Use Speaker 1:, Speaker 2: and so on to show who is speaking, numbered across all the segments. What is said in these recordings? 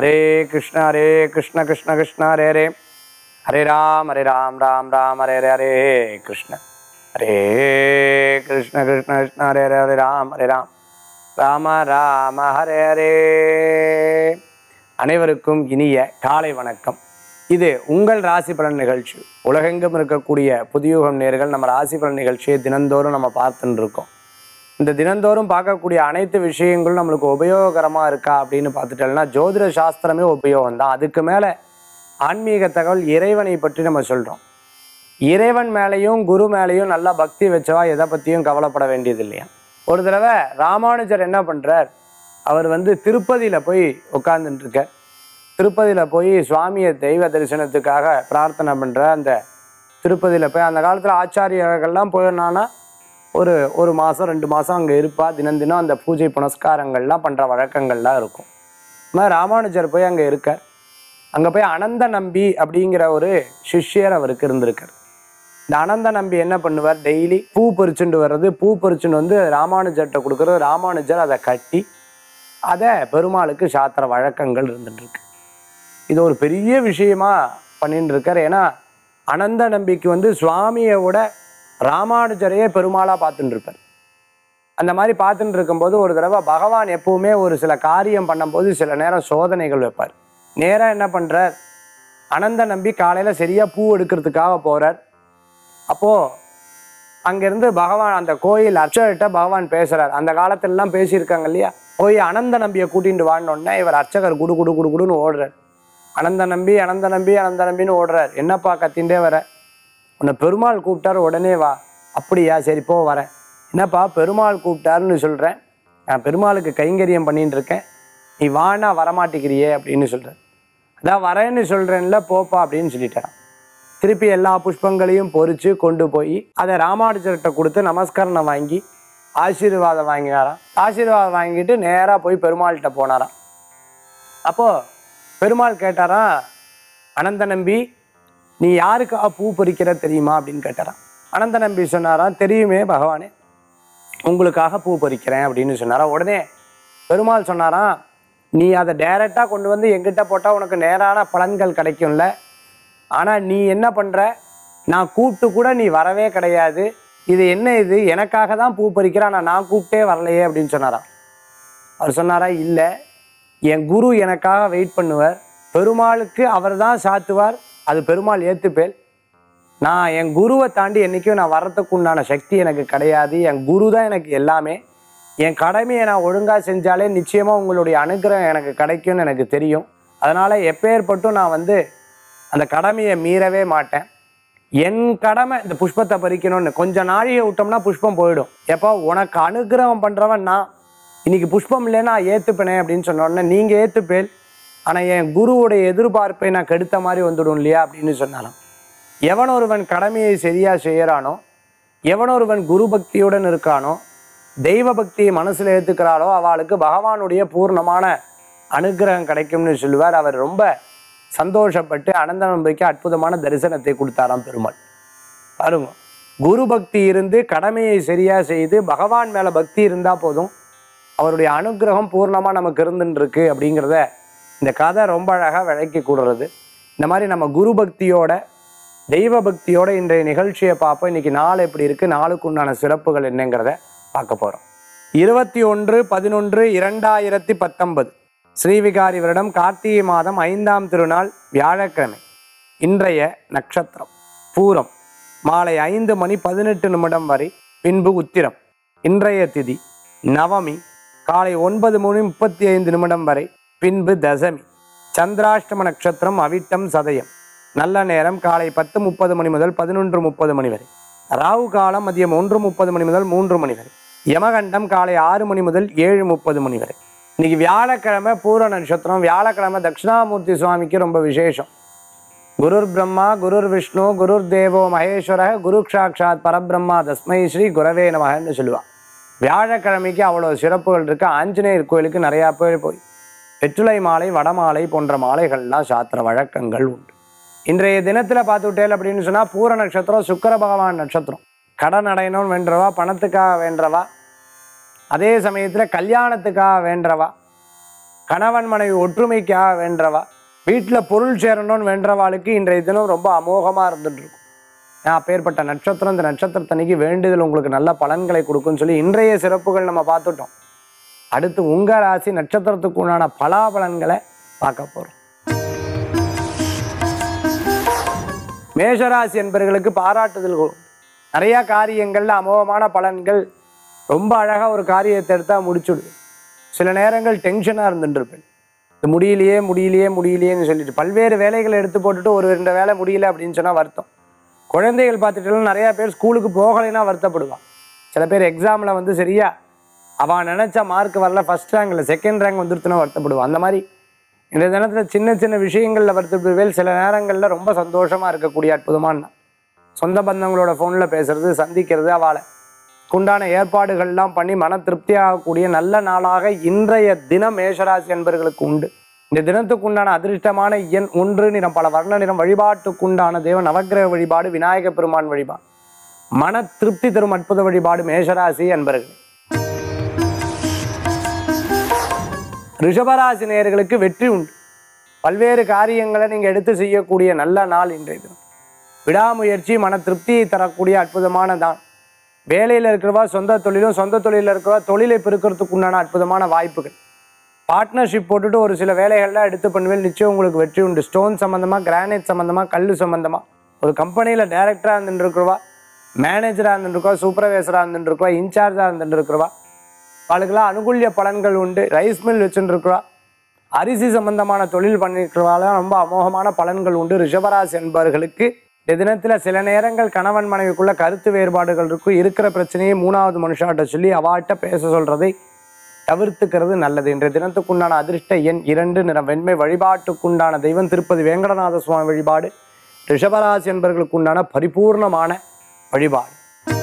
Speaker 1: ஹரே கிருஷ்ண ஹரே கிருஷ்ண கிருஷ்ண கிருஷ்ண ஹரே ஹரே ஹரே ராம் ஹரே ராம் ராம் ராம் ஹரே ஹரே ஹரே கிருஷ்ண ஹரே கிருஷ்ண கிருஷ்ண கிருஷ்ண ஹரே ஹரே ஹரே ராம் ஹரே ராம் ராம ராம ஹரே ஹரே அனைவருக்கும் இனிய காலை வணக்கம் இது உங்கள் ராசி பலன் நிகழ்ச்சி உலகெங்கும் இருக்கக்கூடிய புதியுகம் நேர்கள் நம்ம ராசி பலன் நிகழ்ச்சியை தினந்தோறும் நம்ம பார்த்துட்டு இருக்கோம் இந்த தினந்தோறும் பார்க்கக்கூடிய அனைத்து விஷயங்களும் நம்மளுக்கு உபயோகரமாக இருக்கா அப்படின்னு பார்த்துட்டோம்னா ஜோதிட சாஸ்திரமே உபயோகம் தான் அதுக்கு மேலே ஆன்மீக தகவல் இறைவனை பற்றி நம்ம சொல்கிறோம் இறைவன் மேலேயும் குரு மேலேயும் நல்லா பக்தி வச்சவா எதை பற்றியும் கவலைப்பட வேண்டியது இல்லையா ஒரு தடவை ராமானுஜர் என்ன பண்ணுறார் அவர் வந்து திருப்பதியில் போய் உட்கார்ந்துட்டு இருக்கார் திருப்பதியில் போய் சுவாமியை தெய்வ தரிசனத்துக்காக பிரார்த்தனை பண்ணுற அந்த திருப்பதியில் போய் அந்த காலத்தில் ஆச்சாரியர்கள்லாம் போயிருந்தானா ஒரு ஒரு மாதம் ரெண்டு மாதம் அங்கே இருப்பா தினம் தினம் அந்த பூஜை புனஸ்காரங்கள்லாம் பண்ணுற வழக்கங்கள்லாம் இருக்கும் இது மாதிரி ராமானுஜர் போய் அங்கே இருக்கார் அங்கே போய் அனந்த நம்பி அப்படிங்கிற ஒரு சிஷ்யர் அவருக்கு இருந்திருக்கார் இந்த அனந்த நம்பி என்ன பண்ணுவார் டெய்லி பூ பறிச்சுட்டு வர்றது பூ பறிச்சுட்டு வந்து ராமானுஜர்கிட்ட கொடுக்குறது ராமானுஜர் அதை கட்டி அதை பெருமாளுக்கு சாத்திர வழக்கங்கள் இருந்துட்டு இருக்கு இது ஒரு பெரிய விஷயமா பண்ணிட்டு இருக்கார் ஏன்னா அனந்த நம்பிக்கு வந்து சுவாமியை விட ராமானுஜரையே பெருமாளாக பார்த்துட்டு இருப்பார் அந்த மாதிரி பார்த்துட்டு இருக்கும்போது ஒரு தடவை பகவான் எப்பவுமே ஒரு சில காரியம் பண்ணும்போது சில நேரம் சோதனைகள் வைப்பார் நேராக என்ன பண்ணுறார் அனந்த நம்பி காலையில் சரியாக பூ எடுக்கிறதுக்காக போகிறார் அப்போது அங்கேருந்து பகவான் அந்த கோயில் அர்ச்சகர்கிட்ட பகவான் பேசுகிறார் அந்த காலத்திலலாம் பேசியிருக்காங்க இல்லையா போய் அனந்த நம்பியை கூட்டிகிட்டு வாங்கினோடனே இவர் அர்ச்சகர் குடு குடு குடு குடுன்னு ஓடுறார் அனந்த நம்பி அனந்த நம்பி அனந்த நம்பின்னு ஓடுறார் என்னப்பா கத்தின்டே வர உன்னை பெருமாள் கூப்பிட்டாரு உடனே வா அப்படியா சரி போ வரேன் என்னப்பா பெருமாள் கூப்பிட்டாருன்னு சொல்கிறேன் நான் பெருமாளுக்கு கைங்கரியம் பண்ணிட்டு இருக்கேன் நீ வானா வரமாட்டேங்கிறியே அப்படின்னு சொல்கிறேன் அதான் வரேன்னு சொல்கிறேன்ல போப்பா அப்படின்னு சொல்லிட்டாரான் திருப்பி எல்லா புஷ்பங்களையும் பொறிச்சு கொண்டு போய் அதை ராமானுஜர்கிட்ட கொடுத்து நமஸ்கரணம் வாங்கி ஆசீர்வாதம் வாங்கினாராம் ஆசீர்வாதம் வாங்கிட்டு நேராக போய் பெருமாள்கிட்ட போனாராம் அப்போது பெருமாள் கேட்டாராம் அனந்த நம்பி நீ யாருக்காக பூ பறிக்கிற தெரியுமா அப்படின்னு கேட்டாராம் அனந்த நம்பி சொன்னாராம் தெரியுமே பகவானே உங்களுக்காக பூ பறிக்கிறேன் அப்படின்னு சொன்னாராம் உடனே பெருமாள் சொன்னாராம் நீ அதை டைரெக்டாக கொண்டு வந்து எங்கிட்ட போட்டால் உனக்கு நேரான பலன்கள் கிடைக்கும்ல ஆனால் நீ என்ன பண்ணுற நான் கூப்பிட்டு கூட நீ வரவே கிடையாது இது என்ன இது எனக்காக தான் பூ பறிக்கிற ஆனால் நான் கூப்பிட்டே வரலையே அப்படின்னு சொன்னாராம் அவர் சொன்னாரா இல்லை என் குரு எனக்காக வெயிட் பண்ணுவார் பெருமாளுக்கு அவர் தான் சாத்துவார் அது பெருமாள் ஏற்றுப்பேல் நான் என் குருவை தாண்டி என்றைக்கும் நான் வர்றதுக்கு உண்டான சக்தி எனக்கு கிடையாது என் குரு தான் எனக்கு எல்லாமே என் கடமையை நான் ஒழுங்காக செஞ்சாலே நிச்சயமாக உங்களுடைய அனுகிரகம் எனக்கு கிடைக்கும்னு எனக்கு தெரியும் அதனால் எப்பேற்பட்டும் நான் வந்து அந்த கடமையை மீறவே மாட்டேன் என் கடமை இந்த புஷ்பத்தை பறிக்கணும்னு கொஞ்சம் நாழிகை விட்டோம்னா புஷ்பம் போயிடும் எப்போ உனக்கு அனுகிரகம் பண்ணுறவன் நான் இன்னைக்கு புஷ்பம் இல்லைன்னா ஏற்றுப்பேனே அப்படின்னு சொன்ன உடனே நீங்கள் ஏற்றுப்பேன் ஆனால் என் குருவுடைய எதிர்பார்ப்பை நான் கெடுத்த மாதிரி வந்துடும் இல்லையா அப்படின்னு சொன்னாலும் எவன் ஒருவன் கடமையை சரியாக செய்கிறானோ எவன் ஒருவன் குரு பக்தியுடன் இருக்கானோ தெய்வ பக்தியை மனசில் ஏற்றுக்கிறாளோ அவளுக்கு பகவானுடைய பூர்ணமான அனுகிரகம் கிடைக்கும்னு சொல்லுவார் அவர் ரொம்ப சந்தோஷப்பட்டு அனந்த நம்பிக்கை அற்புதமான தரிசனத்தை கொடுத்தாராம் பெருமாள் பாருங்க குரு பக்தி இருந்து கடமையை சரியா செய்து பகவான் மேல பக்தி இருந்தா போதும் அவருடைய அனுகிரகம் பூர்ணமா நமக்கு இருந்துன்னு இருக்கு அப்படிங்கிறத இந்த கதை ரொம்ப அழகா விளக்கி கூடுறது இந்த மாதிரி நம்ம குரு பக்தியோட தெய்வ பக்தியோட இன்றைய நிகழ்ச்சியை பார்ப்போம் இன்னைக்கு நாள் எப்படி இருக்கு நாளுக்கு உண்டான சிறப்புகள் என்னங்கிறத பார்க்க போறோம் இருபத்தி ஒன்று பதினொன்று இரண்டாயிரத்தி பத்தொன்பது ஸ்ரீவிகாரி வருடம் கார்த்திகை மாதம் ஐந்தாம் திருநாள் வியாழக்கிழமை இன்றைய நட்சத்திரம் பூரம் மாலை ஐந்து மணி பதினெட்டு நிமிடம் வரை பின்பு உத்திரம் இன்றைய திதி நவமி காலை ஒன்பது மணி முப்பத்தி ஐந்து நிமிடம் வரை பின்பு தசமி சந்திராஷ்டம நட்சத்திரம் அவிட்டம் சதயம் நல்ல நேரம் காலை பத்து முப்பது மணி முதல் பதினொன்று முப்பது மணி வரை ராகு காலம் மதியம் ஒன்று முப்பது மணி முதல் மூன்று மணி வரை யமகண்டம் காலை ஆறு மணி முதல் ஏழு முப்பது மணி வரை இன்னைக்கு வியாழக்கிழமை பூர நட்சத்திரம் வியாழக்கிழமை தட்சிணாமூர்த்தி சுவாமிக்கு ரொம்ப விசேஷம் குருர் பிரம்மா குருர் விஷ்ணு குருர் தேவோ மகேஸ்வர குரு சாட்சாத் பரபிரம்மா தஸ்மை ஸ்ரீ குரவே நமகன்னு சொல்லுவாள் வியாழக்கிழமைக்கு அவ்வளோ சிறப்புகள் இருக்கு ஆஞ்சநேயர் கோயிலுக்கு நிறையா பேர் போய் வெற்றுலை மாலை வடமாலை போன்ற மாலைகள்லாம் சாத்திர வழக்கங்கள் உண்டு இன்றைய தினத்தில் பார்த்துட்டேல் அப்படின்னு சொன்னால் பூர நட்சத்திரம் சுக்கிர பகவான் நட்சத்திரம் கடன் அடையணும்னு வேண்டவா பணத்துக்காக வேண்டவா அதே சமயத்தில் கல்யாணத்துக்காக வேண்டவா கணவன் மனைவி ஒற்றுமைக்காக வேண்டவா வீட்டில் பொருள் சேரணும்னு வேண்டவாளுக்கு இன்றைய தினம் ரொம்ப அமோகமாக இருந்துட்டு இருக்கும் ஏன் அப்பேற்பட்ட நட்சத்திரம் இந்த நட்சத்திரத்தன்னைக்கு வேண்டுதல் உங்களுக்கு நல்ல பலன்களை கொடுக்கும்னு சொல்லி இன்றைய சிறப்புகள் நம்ம பார்த்துட்டோம் அடுத்து உங்க ராசி நட்சத்திரத்துக்கு உண்டான பலாபலன்களை பார்க்க போறோம் மேஷராசி என்பவர்களுக்கு பாராட்டுதல் உண்டு. நிறைய காரியங்கள்ல அமோகமான பலன்கள் ரொம்ப அழகா ஒரு காரியத்தை எடுத்தா முடிச்சுடுது சில நேரங்கள் டென்ஷனா இருந்துட்டு இருப்பேன் இது முடியலையே முடியலையே முடியலையேன்னு சொல்லிட்டு பல்வேறு வேலைகளை எடுத்து போட்டுட்டு ஒரு ரெண்டு வேலை முடியல அப்படின்னு சொன்னா வருத்தம் குழந்தைகள் பார்த்துட்டு நிறைய பேர் ஸ்கூலுக்கு போகலைன்னா வருத்தப்படுவான் சில பேர் எக்ஸாமில் வந்து சரியா அவன் நினச்ச மார்க் வரல ஃபர்ஸ்ட் ரேங்க் இல்லை செகண்ட் ரேங்க் வந்துருச்சுன்னா வருத்தப்படுவான் அந்த மாதிரி இந்த தினத்தில் சின்ன சின்ன விஷயங்களில் வருத்தப்படுவேல் சில நேரங்களில் ரொம்ப சந்தோஷமாக இருக்கக்கூடிய அற்புதமான நாள். சொந்த பந்தங்களோட ஃபோனில் பேசுறது சந்திக்கிறது அவளை உண்டான ஏற்பாடுகள்லாம் பண்ணி மன திருப்தியாகக்கூடிய நல்ல நாளாக இன்றைய தினம் மேஷராசி என்பர்களுக்கு உண்டு இந்த தினத்துக்கு உண்டான அதிர்ஷ்டமான எண் ஒன்று நிறம் பல வர்ண நிறம் வழிபாட்டுக்குண்டான தேவ நவக்கிரக வழிபாடு விநாயக பெருமான் வழிபாடு மன திருப்தி தரும் அற்புத வழிபாடு மேஷராசி என்பர்களே ரிஷபராசி நேயர்களுக்கு வெற்றி உண்டு பல்வேறு காரியங்களை நீங்கள் எடுத்து செய்யக்கூடிய நல்ல நாள் இன்றைய தினம் விடாமுயற்சி மன திருப்தியை தரக்கூடிய அற்புதமான தான் வேலையில் இருக்கிறவா சொந்த தொழிலும் சொந்த தொழிலில் இருக்கிறவா தொழிலை பெருக்கிறதுக்கு உண்டான அற்புதமான வாய்ப்புகள் பார்ட்னர்ஷிப் போட்டுட்டு ஒரு சில வேலைகள்லாம் எடுத்து பண்ணுவேன் நிச்சயம் உங்களுக்கு வெற்றி உண்டு ஸ்டோன் சம்மந்தமாக கிரானைட் சம்மந்தமாக கல் சம்மந்தமாக ஒரு கம்பெனியில் டைரக்டராக இருந்துட்டு இருக்கிறவா மேனேஜராக இருந்துட்டு இருக்கவா சூப்பர்வைசராக இருந்துட்டு இருக்கவா இன்சார்ஜாக இருந்துட்டு இருக்கிறவா அவளுக்கெல்லாம் அனுகூல்ய பலன்கள் உண்டு ரைஸ் மில் வச்சுட்டு இருக்கிறவா அரிசி சம்பந்தமான தொழில் பண்ணிருக்கிறவாலாம் ரொம்ப அமோகமான பலன்கள் உண்டு ரிஷபராசி என்பவர்களுக்கு இந்த தினத்தில் சில நேரங்கள் கணவன் மனைவிக்குள்ள கருத்து வேறுபாடுகள் இருக்கும் இருக்கிற பிரச்சனையை மூணாவது மனுஷாட்ட சொல்லி அவாட்ட பேச சொல்றதை தவிர்த்துக்கிறது நல்லது இன்றைய தினத்துக்குண்டான அதிர்ஷ்ட எண் இரண்டு நிறம் வெண்மை வழிபாட்டுக்குண்டான தெய்வம் திருப்பதி வேங்கடநாத சுவாமி வழிபாடு ரிஷபராசி என்பவர்களுக்கு உண்டான பரிபூர்ணமான வழிபாடு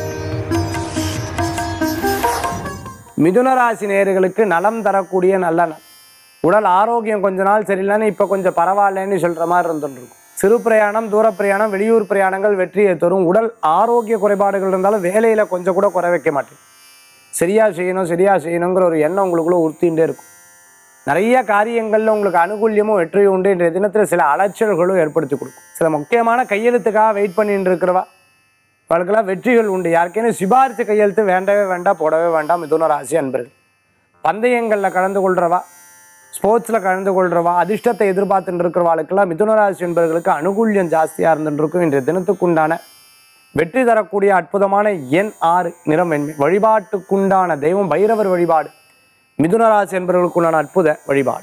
Speaker 1: மிதுன ராசி நேயர்களுக்கு நலம் தரக்கூடிய நல்ல நாள் உடல் ஆரோக்கியம் கொஞ்ச நாள் சரியில்லைன்னு இப்போ கொஞ்சம் பரவாயில்லன்னு சொல்கிற மாதிரி இருந்துட்டு இருக்கும் சிறு பிரயாணம் தூர பிரயாணம் வெளியூர் பிரயாணங்கள் வெற்றியை தரும் உடல் ஆரோக்கிய குறைபாடுகள் இருந்தாலும் வேலையில் கொஞ்சம் கூட குறை வைக்க மாட்டேன் சரியா செய்யணும் சரியா செய்யணுங்கிற ஒரு எண்ணம் உங்களுக்குள்ள உறுத்திகிட்டே இருக்கும் நிறைய காரியங்களில் உங்களுக்கு அனுகூல்யமும் வெற்றியும் உண்டு இன்றைய தினத்தில் சில அலைச்சல்களும் ஏற்படுத்தி கொடுக்கும் சில முக்கியமான கையெழுத்துக்காக வெயிட் பண்ணிட்டு இருக்கிறவா அவளுக்கெல்லாம் வெற்றிகள் உண்டு யாருக்கேனும் சிபாரிசு கையெழுத்து வேண்டவே வேண்டாம் போடவே வேண்டாம் மிதுன ராசி அன்பர்கள் பந்தயங்களில் கலந்து கொள்றவா ஸ்போர்ட்ஸில் கலந்து கொள்றவா அதிர்ஷ்டத்தை எதிர்பார்த்துட்டு இருக்கிறவாளுக்கெல்லாம் மிதுன ராசி என்பவர்களுக்கு அனுகூல்யம் ஜாஸ்தியாக இருந்துட்டு இருக்கும் இன்றைய தினத்துக்குண்டான வெற்றி தரக்கூடிய அற்புதமான எண் ஆறு நிறம் வெண்மை வழிபாட்டுக்குண்டான தெய்வம் பைரவர் வழிபாடு மிதுன ராசி என்பவர்களுக்குண்டான அற்புத வழிபாடு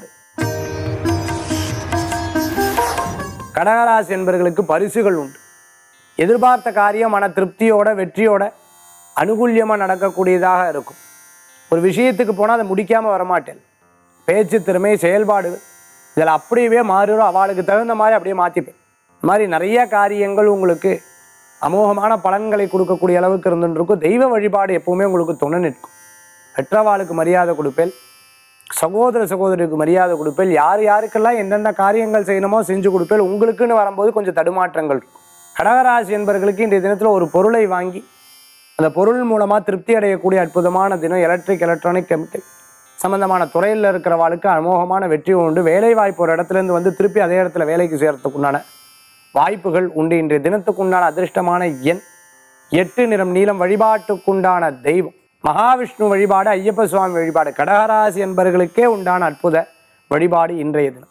Speaker 1: கடகராசி என்பவர்களுக்கு பரிசுகள் உண்டு எதிர்பார்த்த காரியம் மன திருப்தியோட வெற்றியோட அனுகூல்யமாக நடக்கக்கூடியதாக இருக்கும் ஒரு விஷயத்துக்கு போனால் அதை முடிக்காமல் வரமாட்டேன் பேச்சு திறமை செயல்பாடு இதில் அப்படியே மாறிடும் அவளுக்கு தகுந்த மாதிரி அப்படியே மாற்றிப்பேன் இந்த மாதிரி நிறைய காரியங்கள் உங்களுக்கு அமோகமான பலன்களை கொடுக்கக்கூடிய அளவுக்கு இருந்துட்டு இருக்கும் தெய்வ வழிபாடு எப்பவுமே உங்களுக்கு துணை நிற்கும் பெற்றவாளுக்கு மரியாதை கொடுப்பேன் சகோதர சகோதரிக்கு மரியாதை கொடுப்பேன் யார் யாருக்கெல்லாம் எந்தெந்த காரியங்கள் செய்யணுமோ செஞ்சு கொடுப்பேன் உங்களுக்குன்னு வரும்போது கொஞ்சம் தடுமாற்றங்கள் இருக்கும் கடகராசி என்பவர்களுக்கு இன்றைய தினத்தில் ஒரு பொருளை வாங்கி அந்த பொருள் மூலமாக திருப்தி அடையக்கூடிய அற்புதமான தினம் எலக்ட்ரிக் எலக்ட்ரானிக் கெமிக்கல் சம்பந்தமான துறையில் இருக்கிறவாளுக்கு அமோகமான வெற்றி உண்டு வேலை வாய்ப்பு ஒரு இடத்துலேருந்து வந்து திருப்பி அதே இடத்துல வேலைக்கு சேர்றதுக்குண்டான வாய்ப்புகள் உண்டு இன்றைய தினத்துக்குண்டான அதிர்ஷ்டமான எண் எட்டு நிறம் நீளம் வழிபாட்டுக்குண்டான தெய்வம் மகாவிஷ்ணு வழிபாடு ஐயப்ப சுவாமி வழிபாடு கடகராசி என்பவர்களுக்கே உண்டான அற்புத வழிபாடு இன்றைய தினம்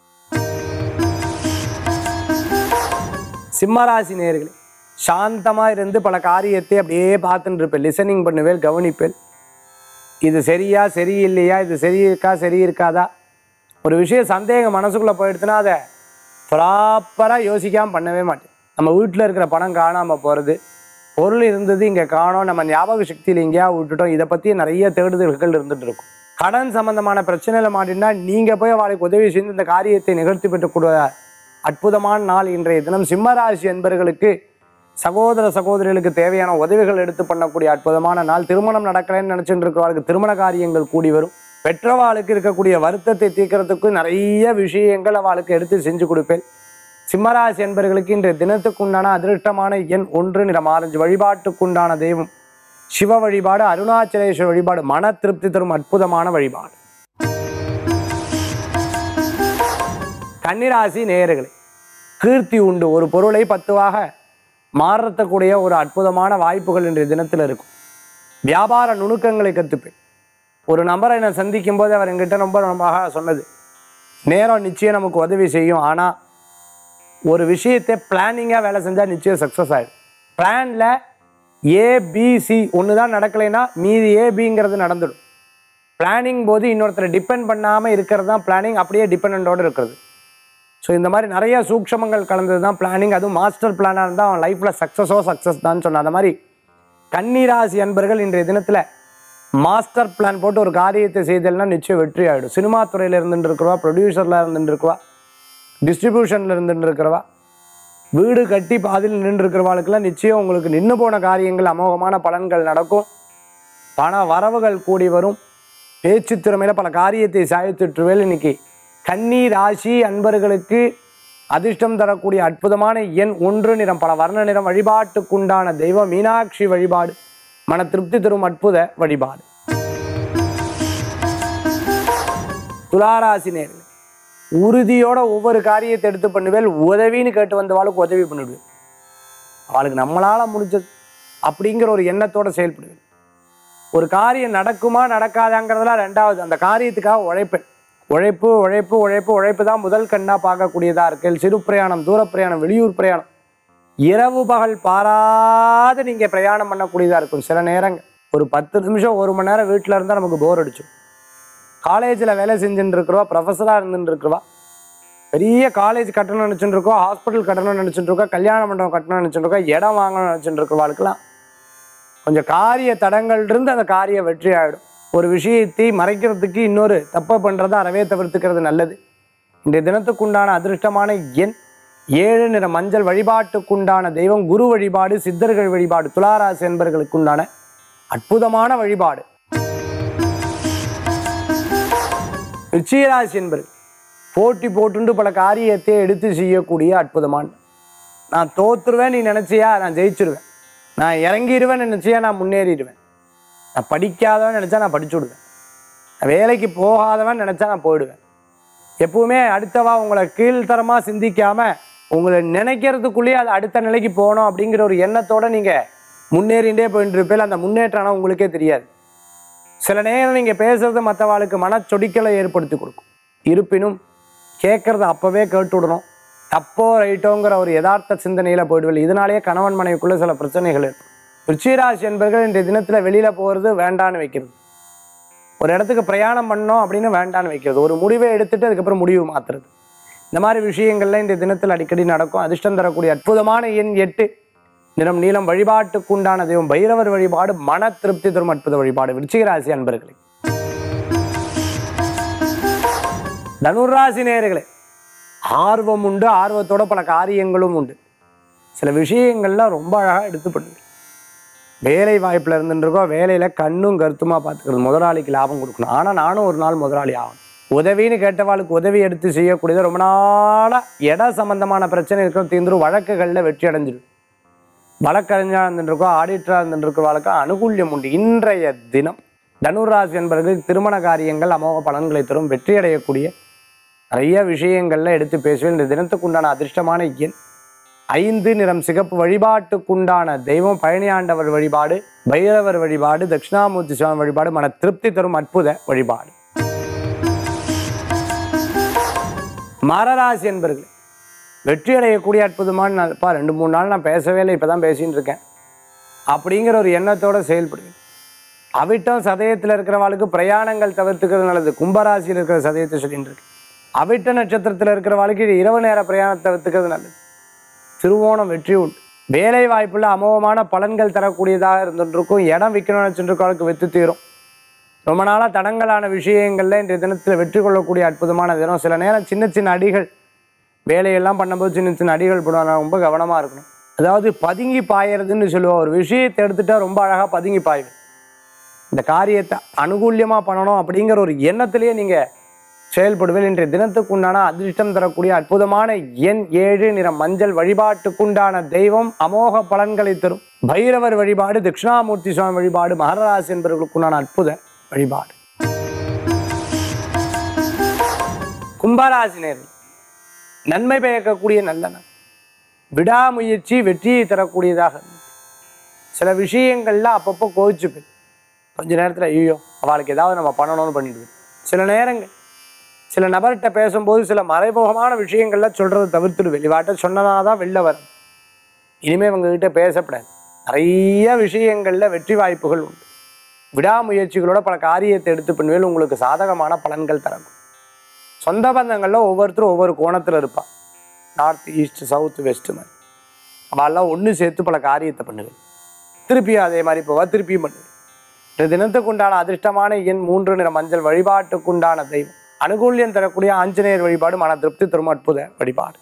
Speaker 1: சிம்மராசி நேர்களே சாந்தமாக இருந்து பல காரியத்தை அப்படியே பார்த்துட்டு இருப்பேன் லிசனிங் பண்ணுவேன் கவனிப்பேன் இது சரியா சரியில்லையா இது சரி இருக்கா சரி இருக்காதா ஒரு விஷயம் சந்தேகம் மனசுக்குள்ளே போயிடுச்சுன்னா அதை ப்ராப்பராக யோசிக்காமல் பண்ணவே மாட்டேன் நம்ம வீட்டில் இருக்கிற பணம் காணாமல் போகிறது பொருள் இருந்தது இங்கே காணோம் நம்ம ஞாபக சக்தியில் எங்கேயா விட்டுட்டோம் இதை பற்றி நிறைய தேடுதல்கள் இருந்துட்டு இருக்கும் கடன் சம்பந்தமான பிரச்சனையில் மாட்டினா நீங்கள் போய் அவளுக்கு உதவி செய்து இந்த காரியத்தை நிகழ்த்தி பெற்றக்கூடிய அற்புதமான நாள் இன்றைய தினம் சிம்மராசி என்பவர்களுக்கு சகோதர சகோதரிகளுக்கு தேவையான உதவிகள் எடுத்து பண்ணக்கூடிய அற்புதமான நாள் திருமணம் நடக்கலைன்னு நினச்சிட்டு இருக்கிறவர்களுக்கு திருமண காரியங்கள் கூடி வரும் பெற்றவாளுக்கு இருக்கக்கூடிய வருத்தத்தை தீர்க்கறதுக்கு நிறைய விஷயங்கள் அவளுக்கு எடுத்து செஞ்சு கொடுப்பேன் சிம்மராசி என்பவர்களுக்கு இன்றைய தினத்துக்குண்டான அதிருஷ்டமான எண் ஒன்று நிறம் ஆரஞ்சு வழிபாட்டுக்குண்டான தெய்வம் சிவ வழிபாடு அருணாச்சலேஸ்வர வழிபாடு மன திருப்தி தரும் அற்புதமான வழிபாடு கன்னிராசி நேயர்களே கீர்த்தி உண்டு ஒரு பொருளை பத்துவாக மாறத்தக்கூடிய ஒரு அற்புதமான வாய்ப்புகள் இன்றைய தினத்தில் இருக்கும் வியாபார நுணுக்கங்களை கற்றுப்பேன் ஒரு நபரை நான் சந்திக்கும் போது அவர் என்கிட்ட ரொம்ப ரொம்ப சொன்னது நேரம் நிச்சயம் நமக்கு உதவி செய்யும் ஆனால் ஒரு விஷயத்தை பிளானிங்காக வேலை செஞ்சால் நிச்சயம் சக்ஸஸ் ஆகிடும் பிளானில் ஏபிசி ஒன்று தான் நடக்கலைன்னா மீதி ஏபிங்கிறது நடந்துடும் பிளானிங் போது இன்னொருத்தரை டிபெண்ட் பண்ணாமல் இருக்கிறது தான் பிளானிங் அப்படியே டிபெண்டோடு இருக்கிறது ஸோ இந்த மாதிரி நிறைய சூக்ஷமங்கள் கலந்தது தான் பிளானிங் அதுவும் மாஸ்டர் பிளானாக இருந்தால் அவன் லைஃப்பில் சக்ஸஸோ சக்ஸஸ் தான் சொன்ன அந்த மாதிரி கன்னிராசி அன்பர்கள் இன்றைய தினத்தில் மாஸ்டர் பிளான் போட்டு ஒரு காரியத்தை செய்தல்னா நிச்சயம் வெற்றி ஆகிடும் சினிமா துறையில் இருந்துட்டு இருக்கிறவா ப்ரொடியூசரில் இருந்துட்டு இருக்கவா டிஸ்ட்ரிபியூஷனில் இருந்துட்டு இருக்கிறவா வீடு கட்டி பாதியில் நின்று இருக்கிறவாளுக்கெல்லாம் நிச்சயம் உங்களுக்கு நின்று போன காரியங்கள் அமோகமான பலன்கள் நடக்கும் பண வரவுகள் கூடி வரும் பேச்சு திறமையில பல காரியத்தை சாதித்துட்டுவேல் இன்னைக்கு கன்னி ராசி அன்பர்களுக்கு அதிர்ஷ்டம் தரக்கூடிய அற்புதமான எண் ஒன்று நிறம் பல வர்ண நிறம் வழிபாட்டுக்குண்டான தெய்வம் மீனாட்சி வழிபாடு மன திருப்தி தரும் அற்புத வழிபாடு துளாராசி நேர்களே உறுதியோட ஒவ்வொரு காரியத்தை எடுத்து பண்ணுவேல் உதவின்னு கேட்டு வந்தவாளுக்கு உதவி பண்ணிடுவேன் அவளுக்கு நம்மளால முடிஞ்சது அப்படிங்கிற ஒரு எண்ணத்தோட செயல்படுவேன் ஒரு காரியம் நடக்குமா நடக்காதாங்கிறதுலாம் ரெண்டாவது அந்த காரியத்துக்காக உழைப்பேன் உழைப்பு உழைப்பு உழைப்பு உழைப்பு தான் முதல் கண்ணா பார்க்கக்கூடியதா இருக்கு சிறு பிரயாணம் தூர பிரயாணம் வெளியூர் பிரயாணம் இரவு பகல் பாராத நீங்க பிரயாணம் பண்ணக்கூடியதா இருக்கும் சில நேரங்கள் ஒரு பத்து நிமிஷம் ஒரு மணி நேரம் வீட்டில் இருந்தால் நமக்கு போர் அடிக்கும் காலேஜில் வேலை செஞ்சுட்டு இருக்கிறவா ப்ரொஃபஸராக இருந்துட்டு இருக்கிறவா பெரிய காலேஜ் கட்டணம் நினச்சிட்டு இருக்கோம் ஹாஸ்பிட்டல் கட்டணம் நினச்சிட்டு இருக்கோம் கல்யாண மண்டபம் கட்டணம் நினச்சிட்டு இருக்கோம் இடம் வாங்கணும்னு நினச்சிட்டு இருக்கிறவாளுக்கெல்லாம் கொஞ்சம் காரிய தடங்கள் இருந்து அந்த காரிய வெற்றி ஆகிடும் ஒரு விஷயத்தை மறைக்கிறதுக்கு இன்னொரு தப்பை பண்ணுறதை அறவே தவிர்த்துக்கிறது நல்லது இன்றைய தினத்துக்குண்டான அதிர்ஷ்டமான எண் ஏழு நிற மஞ்சள் வழிபாட்டுக்குண்டான தெய்வம் குரு வழிபாடு சித்தர்கள் வழிபாடு துளாராசி என்பர்களுக்குண்டான அற்புதமான வழிபாடு ரிச்சிகராசி என்பர்கள் போட்டி போட்டுண்டு பல காரியத்தை எடுத்து செய்யக்கூடிய அற்புதமான நான் தோத்துருவேன் நீ நினைச்சியா நான் ஜெயிச்சிருவேன் நான் இறங்கிடுவேன் நினைச்சியா நான் முன்னேறிடுவேன் நான் படிக்காதவன் நினைச்சா நான் படிச்சு விடுவேன் நான் வேலைக்கு போகாதவன் நினைச்சா நான் போயிடுவேன் எப்பவுமே அடுத்தவா உங்களை கீழ்த்தரமாக சிந்திக்காம உங்களை நினைக்கிறதுக்குள்ளேயே அது அடுத்த நிலைக்கு போகணும் அப்படிங்கிற ஒரு எண்ணத்தோட நீங்க முன்னேறிண்டே போயிட்டு இருப்பேன் அந்த முன்னேற்றம் ஆனா உங்களுக்கே தெரியாது சில நேரம் நீங்க பேசுறது மற்றவாளுக்கு மனச்சொடிக்கலை ஏற்படுத்தி கொடுக்கும் இருப்பினும் கேட்கறத அப்பவே கேட்டு விடணும் தப்போ ரைட்டோங்கிற ஒரு யதார்த்த சிந்தனையில போயிடுவில் இதனாலேயே கணவன் மனைவிக்குள்ள சில பிரச்சனைகள் ஏற்படும் ரிச்சிராசி என்பர்கள் இன்றைய தினத்துல வெளியில போறது வேண்டான்னு வைக்கிறது ஒரு இடத்துக்கு பிரயாணம் பண்ணோம் அப்படின்னு வேண்டான்னு வைக்கிறது ஒரு முடிவை எடுத்துட்டு அதுக்கப்புறம் முடிவு மாத்துறது இந்த மாதிரி விஷயங்கள்ல இந்த தினத்தில் அடிக்கடி நடக்கும் அதிர்ஷ்டம் தரக்கூடிய அற்புதமான எண் எட்டு நிறம் நீளம் வழிபாட்டுக்குண்டான தெய்வம் பைரவர் வழிபாடு மன திருப்தி தரும் அற்புத வழிபாடு விருச்சிகராசி அன்பர்களே தனுராசி நேயர்களே ஆர்வம் உண்டு ஆர்வத்தோட பல காரியங்களும் உண்டு சில விஷயங்கள்லாம் ரொம்ப அழகாக எடுத்து பண்ணுவீங்க வேலை வாய்ப்பில் இருந்துருக்கோம் வேலையில் கண்ணும் கருத்துமா பார்த்துக்கிறது முதலாளிக்கு லாபம் கொடுக்கணும் ஆனால் நானும் ஒரு நாள் முதலாளி ஆகணும் உதவின்னு கேட்டவாளுக்கு உதவி எடுத்து செய்யக்கூடியது ரொம்ப நாளாக இட சம்பந்தமான பிரச்சனை இருக்கிற தீர்ந்துரும் வழக்குகளில் வெற்றி அடைஞ்சிடும் வழக்கறிஞராக இருந்துருக்கோம் ஆடிட்டராக இருந்துருக்கிறவாளுக்கு அனுகூல்யம் உண்டு இன்றைய தினம் தனுராசி என்பவர்களுக்கு திருமண காரியங்கள் அமோக பலன்களை தரும் வெற்றி அடையக்கூடிய நிறைய விஷயங்கள்ல எடுத்து பேசுவேன் இந்த தினத்துக்குண்டான அதிர்ஷ்டமான எண் ஐந்து நிறம் சிகப்பு வழிபாட்டுக்குண்டான தெய்வம் பழனியாண்டவர் வழிபாடு பைரவர் வழிபாடு தட்சிணாமூர்த்தி சுவாமி வழிபாடு மன திருப்தி தரும் அற்புத வழிபாடு மரராசி என்பர்கள் வெற்றி அடையக்கூடிய அற்புதமான நாள்ப்பா ரெண்டு மூணு நாள் நான் பேசவே இல்லை இப்போ தான் பேசின்னு இருக்கேன் அப்படிங்கிற ஒரு எண்ணத்தோட செயல்படுவேன் அவிட்டம் சதயத்தில் இருக்கிறவாளுக்கு பிரயாணங்கள் தவிர்த்துக்கிறது நல்லது கும்பராசியில் இருக்கிற சதயத்தை சொல்லிட்டு இருக்கு அவிட்ட நட்சத்திரத்தில் இருக்கிறவாளுக்கு இது இரவு நேர பிரயாணத்தை தவிர்த்துக்கிறது நல்லது திருவோணம் வெற்றி உண்டு வேலை வாய்ப்புள்ள அமோகமான பலன்கள் தரக்கூடியதாக இருந்துருக்கும் இடம் விற்கணும்னு நினச்சிட்டு வித்து தீரும் ரொம்ப நாளாக தடங்கலான விஷயங்கள்ல இன்றைய தினத்தில் வெற்றி கொள்ளக்கூடிய அற்புதமான தினம் சில நேரம் சின்ன சின்ன அடிகள் வேலையெல்லாம் பண்ணும்போது சின்ன சின்ன அடிகள் போடுவாங்க ரொம்ப கவனமாக இருக்கணும் அதாவது பதுங்கி பாயறதுன்னு சொல்லுவோம் ஒரு விஷயத்தை எடுத்துட்டா ரொம்ப அழகாக பதுங்கி பாயுது இந்த காரியத்தை அனுகூல்யமாக பண்ணணும் அப்படிங்கிற ஒரு எண்ணத்திலேயே நீங்கள் செயல்படுவேன் இன்றைய தினத்துக்கு உண்டான அதிர்ஷ்டம் தரக்கூடிய அற்புதமான எண் ஏழு நிற மஞ்சள் வழிபாட்டுக்குண்டான தெய்வம் அமோக பலன்களை தரும் பைரவர் வழிபாடு தட்சிணாமூர்த்தி சுவாமி வழிபாடு மகராசி என்பவர்களுக்குண்டான அற்புத வழிபாடு கும்பராசி நேர்கள் நன்மை பயக்கக்கூடிய நல்ல நாள் விடாமுயற்சி வெற்றியை தரக்கூடியதாக இருக்கும். சில விஷயங்கள்ல அப்பப்போ கோவிச்சுப்பேன் கொஞ்ச நேரத்தில் ஐயோ அவளுக்கு ஏதாவது நம்ம பண்ணணும்னு பண்ணிடுவேன் சில நேரங்கள் சில நபர்கிட்ட பேசும்போது சில மறைமுகமான விஷயங்கள்ல சொல்றதை தவிர்த்துடுவேன் இவாட்ட சொன்னதாக தான் வெளில வரும் இனிமேல் இவங்ககிட்ட பேசப்படாது நிறைய விஷயங்கள்ல வெற்றி வாய்ப்புகள் உண்டு விடாமுயற்சிகளோட பல காரியத்தை எடுத்து பண்ணுவேல் உங்களுக்கு சாதகமான பலன்கள் தரும் சொந்த பந்தங்களில் ஒவ்வொருத்தரும் ஒவ்வொரு கோணத்தில் இருப்பா நார்த் ஈஸ்ட் சவுத் வெஸ்ட் மாதிரி அவெல்லாம் ஒன்று சேர்த்து பல காரியத்தை பண்ணுவேன் திருப்பியும் அதே மாதிரி போவா திருப்பியும் பண்ணுவேன் இந்த தினத்துக்கு உண்டான அதிர்ஷ்டமான எண் மூன்று நிற மஞ்சள் வழிபாட்டுக்குண்டான தெய்வம் அனுகூல்யம் தரக்கூடிய ஆஞ்சநேயர் வழிபாடு மன திருப்தி தரும் அற்புத வழிபாடு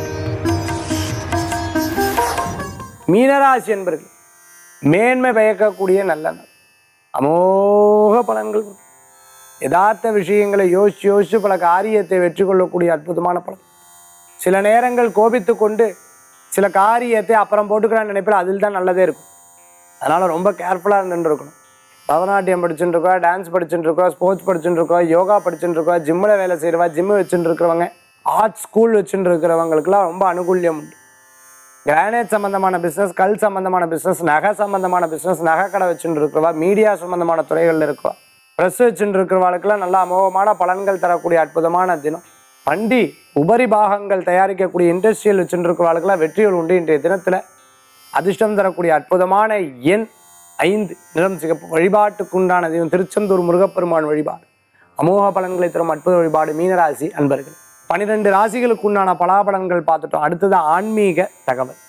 Speaker 1: மீனராசி என்பர்கள் மேன்மை பயக்கக்கூடிய நல்ல நாள் அமோக பலன்கள் வரும். யதார்த்த விஷயங்களை யோசிச்சு யோசிச்சு பல காரியத்தை வெற்றி கொள்ளக்கூடிய அற்புதமான பலன் சில நேரங்கள் கோபித்து கொண்டு சில காரியத்தை அப்புறம் போட்டுக்கலாம்னு நினைப்பில் அதில் தான் நல்லதே இருக்கும் அதனால் ரொம்ப கேர்ஃபுல்லாக இருந்துட்டு இருக்கணும் பரதநாட்டியம் படிச்சுட்டு இருக்கோம் டான்ஸ் படிச்சுட்டு இருக்கோம் ஸ்போர்ட்ஸ் படிச்சுட்டு இருக்கோம் யோகா படிச்சுட்டு இருக்கோம் ஜிம்மில் வேலை செய்கிறவா ஜிம்மு வச்சுட்டு இருக்கிறவங்க ஆர்ட் ஸ்கூல் வச்சுட்டு இருக்கிறவங்களுக்குலாம் ரொம்ப அனுகூல்யம் உண்டு கிரானைட் சம்பந்தமான பிஸ்னஸ் கல் சம்பந்தமான பிஸ்னஸ் நகை சம்பந்தமான பிஸ்னஸ் நகை கடை வச்சுட்டு இருக்கிறவா மீடியா சம்பந்தமான துறைகளில் இருக்கவா ப்ரெஸ் வச்சுட்டு இருக்கிறவாளுக்கெல்லாம் நல்ல அமோகமான பலன்கள் தரக்கூடிய அற்புதமான தினம் வண்டி உபரி பாகங்கள் தயாரிக்கக்கூடிய இண்டஸ்ட்ரியல் வச்சுட்டு இருக்கிறவாளுக்கெல்லாம் வெற்றிகள் உண்டு இன்றைய தினத்தில் அதிர்ஷ்டம் தரக்கூடிய அற்புதமான எண் ஐந்து நிறம் சிகப்பு வழிபாட்டுக்குண்டான தெய்வம் திருச்செந்தூர் முருகப்பெருமான் வழிபாடு அமோக பலன்களை தரும் அற்புத வழிபாடு மீனராசி அன்பர்கள் பனிரெண்டு ராசிகளுக்கு உண்டான பலாபலன்கள் பார்த்துட்டோம் அடுத்தது ஆன்மீக தகவல்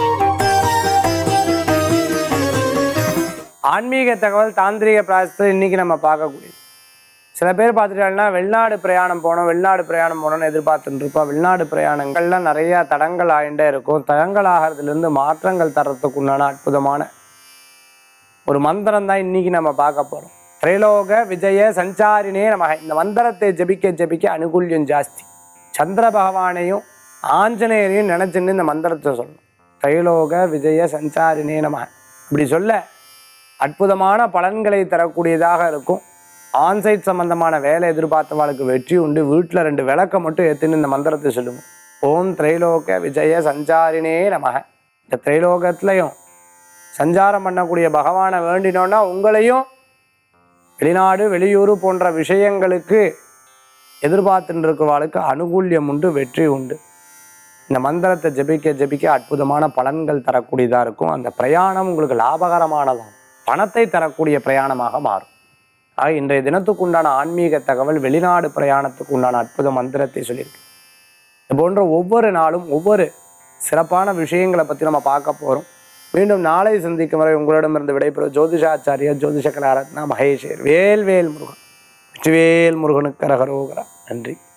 Speaker 1: ஆன்மீக தகவல் தாந்திரிக பிராயசத்தில் இன்னைக்கு நம்ம பார்க்கக்கூடியது சில பேர் பார்த்துட்டாங்கன்னா வெளிநாடு பிரயாணம் போனோம் வெளிநாடு பிரயாணம் போனோம்னு எதிர்பார்த்துட்டு இருப்போம் வெளிநாடு பிரயாணங்கள்லாம் நிறைய தடங்கள் ஆகிட்டே இருக்கும் தடங்கள் ஆகிறதுலேருந்து மாற்றங்கள் தர்றதுக்கு உண்டான அற்புதமான ஒரு மந்திரம் தான் இன்னைக்கு நம்ம பார்க்க போறோம் திரைலோக விஜய சஞ்சாரினே நமக இந்த மந்திரத்தை ஜபிக்க ஜபிக்க அனுகூல்யம் ஜாஸ்தி சந்திர பகவானையும் ஆஞ்சநேயரையும் நினைச்சுன்னு இந்த மந்திரத்தை சொல்லணும் திரைலோக விஜய சஞ்சாரினே நமக இப்படி சொல்ல அற்புதமான பலன்களை தரக்கூடியதாக இருக்கும் ஆன்சைட் சம்பந்தமான வேலை எதிர்பார்த்தவாளுக்கு வெற்றி உண்டு வீட்டில் ரெண்டு விளக்க மட்டும் ஏற்றுன்னு இந்த மந்திரத்தை சொல்லுங்க ஓம் திரைலோக விஜய சஞ்சாரினே நமக இந்த திரைலோகத்துலையும் சஞ்சாரம் பண்ணக்கூடிய பகவானை வேண்டினோன்னா உங்களையும் வெளிநாடு வெளியூர் போன்ற விஷயங்களுக்கு எதிர்பார்த்துட்டு இருக்கிறவாளுக்கு அனுகூல்யம் உண்டு வெற்றி உண்டு இந்த மந்திரத்தை ஜெபிக்க ஜெபிக்க அற்புதமான பலன்கள் தரக்கூடியதாக இருக்கும் அந்த பிரயாணம் உங்களுக்கு லாபகரமானதாகும் பணத்தை தரக்கூடிய பிரயாணமாக மாறும் ஆக இன்றைய தினத்துக்கு உண்டான ஆன்மீக தகவல் வெளிநாடு பிரயாணத்துக்கு உண்டான அற்புத மந்திரத்தை சொல்லியிருக்கு இது போன்ற ஒவ்வொரு நாளும் ஒவ்வொரு சிறப்பான விஷயங்களை பற்றி நம்ம பார்க்க போகிறோம் மீண்டும் நாளை சந்திக்கும் வரை உங்களிடமிருந்து விடைபெறும் ஜோதிஷாச்சாரியா ஜோதிஷ கலாரத்னா மகேஷர் வேல் வேல் முருகன் வெற்றிவேல் முருகனுக்கு அரகரோகரா நன்றி